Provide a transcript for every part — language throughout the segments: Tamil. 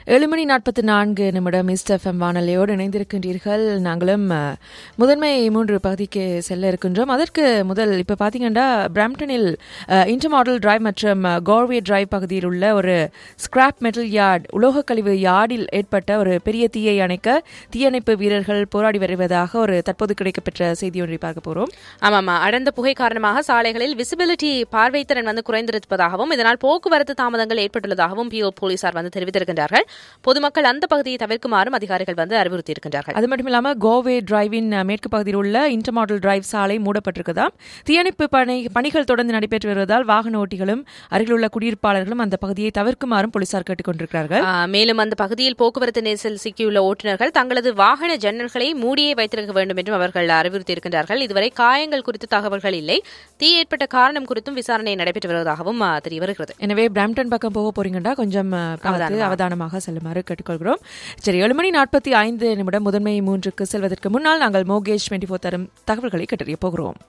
ஏழு மணி நாற்பத்தி நான்கு நிமிடம் இஸ்ட் எஃப்எம் வானொலியோடு இணைந்திருக்கின்றீர்கள் நாங்களும் அஹ், முதன்மை மூன்று பகுதிக்கு செல்ல இருக்கின்றோம் அதற்கு முதல் இப்போ பார்த்தீங்கன்னா பிராம்டனில் இன்டர் மாடல் டிரைவ் மற்றும் கோர்வே டிரைவ் பகுதியில் உள்ள ஒரு ஸ்கிராப் மெட்டல் யார்ட் உலோக கழிவு யார்டில் ஏற்பட்ட ஒரு பெரிய தீயை அணைக்க தீயணைப்பு வீரர்கள் போராடி வருவதாக ஒரு தற்போது கிடைக்கப்பெற்ற செய்தி ஒன்றை பார்க்க போகிறோம் ஆமாமா அடர்ந்த புகை காரணமாக சாலைகளில் விசிபிலிட்டி பார்வைத்திறன் வந்து குறைந்திருப்பதாகவும் இதனால் போக்குவரத்து தாமதங்கள் ஏற்பட்டுள்ளதாகவும் பிஓ போலீசார் வந்து தெரிவித்திருக்கின்றார்கள் பொதுமக்கள் அந்த பகுதியை தவிர்க்குமாறும் அதிகாரிகள் வந்து அறிவுறுத்தியிருக்கின்றார்கள் அது மட்டும் இல்லாம கோவே டிரைவின் அஹ், மேற்கு பகுதியில் உள்ள இன்டர் மாடல் டிரைவ் சாலை மூடப்பட்டிருக்குதாம் தீயணைப்பு பணி பணிகள் தொடர்ந்து நடைபெற்று வருவதால் வாகன ஓட்டிகளும் அருகிலுள்ள குடியிருப்பாளர்களும் அந்த பகுதியை தவிர்க்குமாறும் போலீசார் கேட்டுக் கொண்டிருக்கிறார்கள் ஆ, மேலும் அந்த பகுதியில் போக்குவரத்து நெரிசல் சிக்கியுள்ள ஓட்டுநர்கள் தங்களது வாகன ஜன்னல்களை மூடியே வைத்திருக்க வேண்டும் என்றும் அவர்கள் அறிவுறுத்தியிருக்கின்றார்கள் இதுவரை காயங்கள் குறித்து தகவல்கள் இல்லை தீ ஏற்பட்ட காரணம் குறித்தும் விசாரணை நடைபெற்று வருவதாகவும் ஆ, தெரிய வருகிறது எனவே பிராம்டன் பக்கம் போக போறீங்கன்னா கொஞ்சம் அஹ், பார்த்து அவதானமாக செல்லுமாறு கேட்டுக்கொள்கிறோம் சரி ஏழு மணி நாற்பத்தி ஐந்து நிமிடம் முதன்மை மூன்றுக்கு செல்வதற்கு முன்னால் நாங்கள் மோகேஷ் டுவெண்ட்டி ஃபோர் தரும் தகவல்களை கட்டறிய போகிறோம்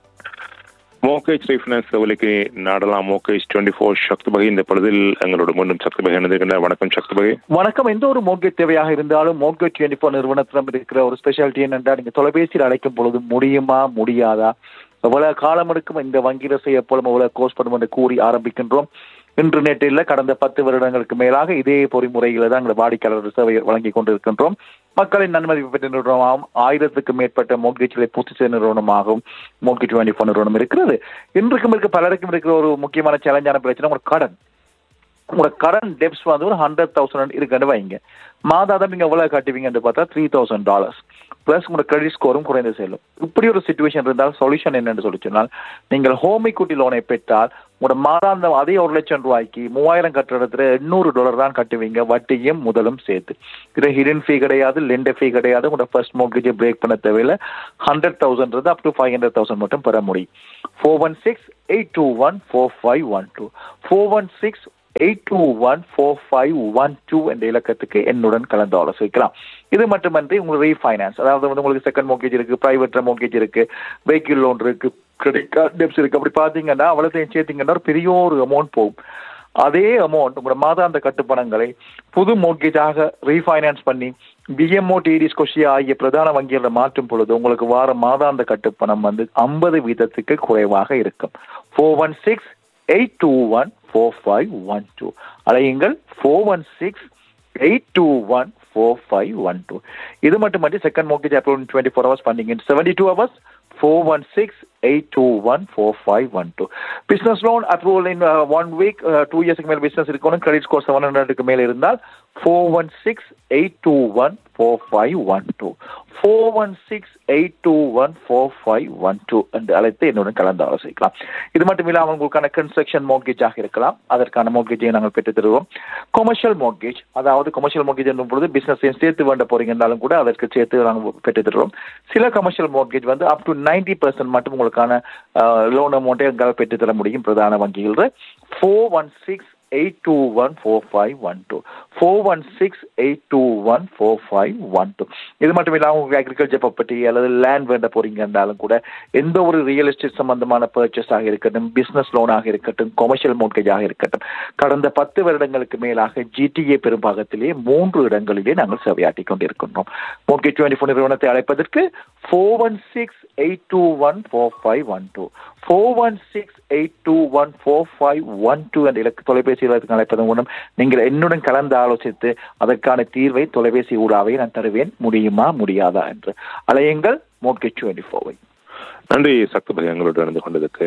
மோகேஜ் ரீஃபினான்ஸ் சேவலுக்கு நாடலாம் மோகேஜ் டுவெண்ட்டி ஃபோர் சக்தி பகை இந்த பொழுதில் எங்களோட மீண்டும் சக்தி பகை இணைந்திருக்கின்ற வணக்கம் சக்தி பகை வணக்கம் எந்த ஒரு மோட்கேஜ் தேவையாக இருந்தாலும் மோட்கேஜ் டுவெண்ட்டி ஃபோர் நிறுவனத்திடம் இருக்கிற ஒரு ஸ்பெஷாலிட்டி என்னென்றால் நீங்க தொலைபேசியில் அழைக்கும் பொழுது முடியுமா முடியாதா எவ்வளவு காலம் எடுக்கும் இந்த வங்கியில செய்ய போலும் எவ்வளவு கோர்ஸ் பண்ணும் என்று கூறி ஆரம்பிக்கின்றோம் இன்று நேற்றில் கடந்த பத்து வருடங்களுக்கு மேலாக இதே பொறிமுறையில தான் எங்கள் வாடிக்கையாளர் சேவை வழங்கி கொண்டிருக்கின்றோம் மக்களின் நன்மதிப்பு பெற்ற நிறுவனமாகவும் ஆயிரத்துக்கும் மேற்பட்ட மோட்கேஜ்களை பூர்த்தி செய்த நிறுவனமாகவும் மோட்கேஜ் டுவெண்ட்டி ஃபோர் நிறுவனம் இருக்கிறது இன்றைக்கும் இருக்க பலருக்கும் இருக்கிற ஒரு முக்கியமான சேலஞ்சான பிரச்சனை ஒரு கடன் உங்களோட கரண்ட் டெப்ஸ் வந்து ஒரு ஹண்ட்ரட் தௌசண்ட் இருக்குன்னு வைங்க மாதாதம் நீங்க எவ்வளவு கட்டுவீங்கன்னு பார்த்தா த்ரீ தௌசண்ட் டாலர்ஸ் பிளஸ் உங்களோட கிரெடிட் ஸ்கோரும் குறைந்து செல்லும் இப்படி ஒரு சுச்சுவேஷன் இருந்தால் சொல்யூஷன் என்னன்னு சொல்லி சொன்னால் நீங்கள் ஹோம் equity லோனை பெற்றால் உங்களோட மாதாந்தம் அதே ஒரு லட்சம் ரூபாய்க்கு மூவாயிரம் கட்டுற இடத்துல எண்ணூறு டாலர் தான் கட்டுவீங்க வட்டியும் முதலும் சேர்த்து இது ஹிடன் ஃபீ கிடையாது லெண்டர் ஃபீ கிடையாது உங்களோட ஃபர்ஸ்ட் மோட்கேஜை பிரேக் பண்ண தேவையில்ல ஹண்ட்ரட் தௌசண்ட் இருந்து up to five hundred thousand மட்டும் பெற முடியும் four one six eight two one four five one two four one six eight two one four five one two என்ற இலக்கத்துக்கு என்னுடன் கலந்து ஆலோசிக்கலாம் இது மட்டுமன்றி உங்களுக்கு ரீஃபைனான்ஸ் அதாவது வந்து உங்களுக்கு செகண்ட் மோர்கேஜ் இருக்கு பிரைவேட் மோர்கேஜ் இருக்கு வெஹிக்கிள் லோன் இருக்கு கிரெடிட் கார்டு டெப்ஸ் இருக்கு அப்படி பாத்தீங்கன்னா அவ்வளோத்தையும் சேர்த்தீங்கன்னா ஒரு பெரிய ஒரு அமௌண்ட் போகும் அதே அமௌண்ட் உங்களோட மாதாந்த கட்டுப்பணங்களை புது மோர்கேஜாக ரீஃபைனான்ஸ் பண்ணி பிஎம்ஓ டிடி ஸ்கொஷியா ஆகிய பிரதான வங்கிகளில் மாற்றும் பொழுது உங்களுக்கு வார மாதாந்த கட்டுப்பணம் வந்து ஐம்பது வீதத்துக்கு குறைவாக இருக்கும் four one six eight two one four five one two அலையுங்கள் four one six eight two one four five one two இது மட்டுமன்றி second mortgage approval twenty four hours பண்ணீங்க seventy two hours four one six eight two one four five one two business loan approval in one week two இயர்ஸ்க்கு மேல் பிஸ்னஸ் இருக்கணும் கிரெடிட் ஸ்கோர் செவன் ஹண்ட்ரடுக்கு மேலே இருந்தால் four one six eight two one four five one two four one six eight two one four five one two என்று அழைத்து என்னுடன் கலந்து ஆலோசிக்கலாம் இது மட்டும் இல்லாமல் உங்களுக்கான கன்ஸ்ட்ரக்ஷன் மோர்கேஜாக இருக்கலாம் அதற்கான மோர்கேஜை நாங்கள் பெற்று தருவோம் கொமர்ஷியல் மோர்கேஜ் அதாவது கொமர்ஷியல் மோர்கேஜ் என்னும் பொழுது பிசினஸையும் சேர்த்து வேண்ட போறீங்கன்னாலும் கூட அதற்கு சேர்த்து நாங்கள் பெற்று தருவோம் சில கமர்ஷியல் மோர்கேஜ் வந்து அப் டு நைன்டி பர்சன்ட் மட்டும் உங்களுக்கான லோன் அமௌண்ட்டை எங்களால் பெற்று தர முடியும் பிரதான வங்கிகளில் four one six eight two one four five one two four one six eight two one four five one two இது மட்டும் இல்லாமல் உங்களுக்கு அக்ரிகல்ச்சர் ப்ராப்பர்ட்டி அல்லது லேண்ட் வேண்ட போறீங்கன்னாலும் கூட எந்த ஒரு ரியல் எஸ்டேட் சம்பந்தமான பர்ச்சேஸாக இருக்கட்டும் பிசினஸ் லோனாக இருக்கட்டும் கொமர்ஷியல் மோட்கேஜாக இருக்கட்டும் கடந்த பத்து வருடங்களுக்கு மேலாக ஜிடிஏ பெரும்பாகத்திலே மூன்று இடங்களிலே நாங்கள் சேவையாட்டி கொண்டிருக்கின்றோம் மோட்கேஜ் டுவெண்ட்டி ஃபோர் நிறுவனத்தை அழைப்பதற்கு four one six eight two one four five one two four one six eight two one four five one two என்ற இலக்கு தொலைபேசி இலக்கு அழைப்பதன் மூலம் நீங்கள் என்னுடன் கலந்து ஆலோசித்து அதற்கான தீர்வை தொலைபேசி ஊடாவே நான் தருவேன் முடியுமா முடியாதா என்று அலையுங்கள் மோட்கேஜ் டுவெண்ட்டி ஃபோரை நன்றி சக்தி பகை எங்களோட இணைந்து கொண்டதுக்கு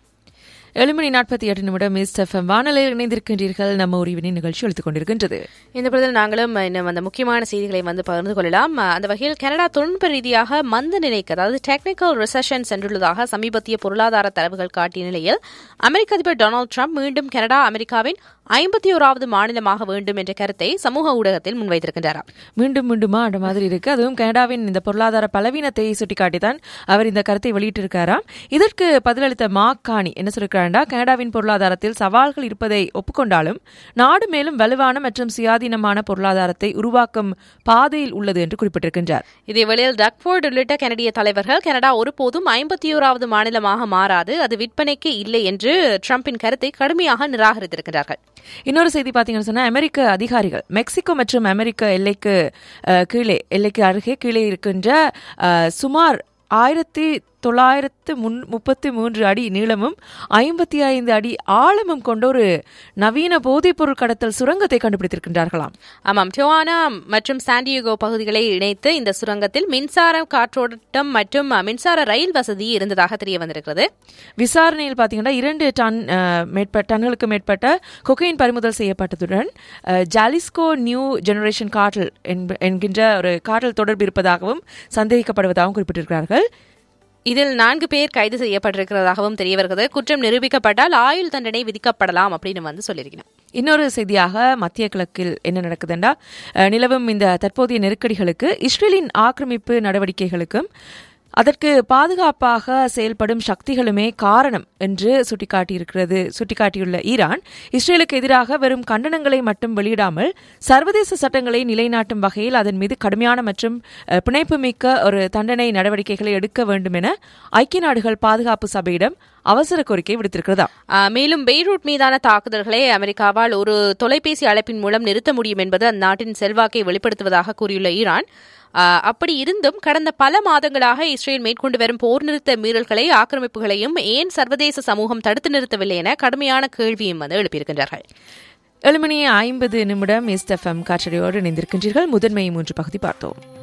ஏழு மணி நாற்பத்தி எட்டு நிமிடம் இஸ்ட் எஃப்எம் வானொலியில் இணைந்திருக்கின்றீர்கள் நம்ம உரிவினின் நிகழ்ச்சி ஒழித்துக் கொண்டிருக்கின்றது இந்த பொழுதில் நாங்களும் இன்னும் அந்த முக்கியமான செய்திகளை வந்து பகிர்ந்து கொள்ளலாம் அந்த வகையில் கனடா தொழில்நுட்ப ரீதியாக மந்த நிலைக்கு அதாவது டெக்னிக்கல் ரிசெஷன் சென்றுள்ளதாக சமீபத்திய பொருளாதார தரவுகள் காட்டிய நிலையில் அமெரிக்க அதிபர் டொனால்டு ட்ரம்ப் மீண்டும் கனடா அமெரிக்காவின் ஐம்பத்தி ஓராவது மாநிலமாக வேண்டும் என்ற கருத்தை சமூக ஊடகத்தில் முன்வைத்திருக்கின்றாராம் மீண்டும் மீண்டுமா அந்த மாதிரி இருக்கு அதுவும் கனடாவின் இந்த பொருளாதார பலவீனத்தை சுட்டிக்காட்டித்தான் அவர் இந்த கருத்தை வெளியிட்டிருக்காராம் இதற்கு பதிலளித்த மார்க் காணி என்ன சொல்லிருக்காண்டா கனடாவின் பொருளாதாரத்தில் சவால்கள் இருப்பதை ஒப்புக்கொண்டாலும் நாடு மேலும் வலுவான மற்றும் சுயாதீனமான பொருளாதாரத்தை உருவாக்கும் பாதையில் உள்ளது என்று குறிப்பிட்டிருக்கின்றார் இதேவேளையில் டக்ஃபோர்டு உள்ளிட்ட கனடிய தலைவர்கள் கனடா ஒருபோதும் ஐம்பத்தி ஓராவது மாநிலமாக மாறாது அது விற்பனைக்கு இல்லை என்று ட்ரம்பின் கருத்தை கடுமையாக நிராகரித்திருக்கிறார்கள் இன்னொரு செய்தி பார்த்தீங்கன்னு சொன்னா அமெரிக்க அதிகாரிகள் மெக்சிகோ மற்றும் அமெரிக்க எல்லைக்கு அஹ், கீழே எல்லைக்கு அருகே கீழே இருக்கின்ற அஹ், சுமார் ஆயிரத்தி தொள்ளாயிரத்து முன் முப்பத்தி மூன்று அடி நீளமும் ஐம்பத்தி ஐந்து அடி ஆழமும் கொண்ட ஒரு நவீன போதைப்பொருள் கடத்தல் சுரங்கத்தை கண்டுபிடித்திருக்கின்றார்களாம் ஆமாம் டியோனா மற்றும் சாண்டியகோ பகுதிகளை இணைத்து இந்த சுரங்கத்தில் மின்சார காற்றோட்டம் மற்றும் அஹ், மின்சார ரயில் வசதி இருந்ததாக தெரிய வந்திருக்கிறது விசாரணையில் பார்த்தீங்கன்னா இரண்டு டன் அஹ், மேற்பட்ட டன்களுக்கு மேற்பட்ட கொக்கையின் பறிமுதல் செய்யப்பட்டதுடன் அஹ், ஜாலிஸ்கோ நியூ ஜெனரேஷன் காட்டல் என்ப- என்கின்ற ஒரு காட்டல் தொடர்பு இருப்பதாகவும் சந்தேகிக்கப்படுவதாகவும் குறிப்பிட்டிருக்கிறார்கள் இதில் நான்கு பேர் கைது செய்யப்பட்டிருக்கிறதாகவும் தெரிய வருகிறது குற்றம் நிரூபிக்கப்பட்டால் ஆயுள் தண்டனை விதிக்கப்படலாம் அப்படின்னு வந்து சொல்லியிருக்கிறேன் இன்னொரு செய்தியாக மத்திய கிழக்கில் என்ன நடக்குதுண்டா அஹ், நிலவும் இந்த தற்போதைய நெருக்கடிகளுக்கு இஸ்ரேலின் ஆக்கிரமிப்பு நடவடிக்கைகளுக்கும் அதற்கு பாதுகாப்பாக செயல்படும் சக்திகளுமே காரணம் என்று சுட்டிக்காட்டியிருக்கிறது சுட்டிக்காட்டியுள்ள ஈரான் இஸ்ரேலுக்கு எதிராக வெறும் கண்டனங்களை மட்டும் வெளியிடாமல் சர்வதேச சட்டங்களை நிலைநாட்டும் வகையில் அதன் மீது கடுமையான மற்றும் அஹ், பிணைப்புமிக்க ஒரு தண்டனை நடவடிக்கைகளை எடுக்க வேண்டும் என ஐக்கிய நாடுகள் பாதுகாப்பு சபையிடம் அவசர கோரிக்கை விடுத்திருக்கிறதா ஆஹ் மேலும் பெய்ரூட் மீதான தாக்குதல்களை அமெரிக்காவால் ஒரு தொலைபேசி அழைப்பின் மூலம் நிறுத்த முடியும் என்பது அந்நாட்டின் செல்வாக்கை வெளிப்படுத்துவதாக கூறியுள்ள ஈரான் ஆஹ் அப்படி இருந்தும் கடந்த பல மாதங்களாக இஸ்ரேல் மேற்கொண்டு வரும் போர் நிறுத்த மீறல்களை ஆக்கிரமிப்புகளையும் ஏன் சர்வதேச சமூகம் தடுத்து நிறுத்தவில்லை என கடுமையான கேள்வியும் வந்து எழுப்பியிருக்கின்றார்கள் ஏழு மணி ஐம்பது நிமிடம் எஸ்எஃப்எம் காற்றடையோடு இணைந்திருக்கின்றீர்கள் முதன்மை மூன்று பகுதி பார்த்தோம்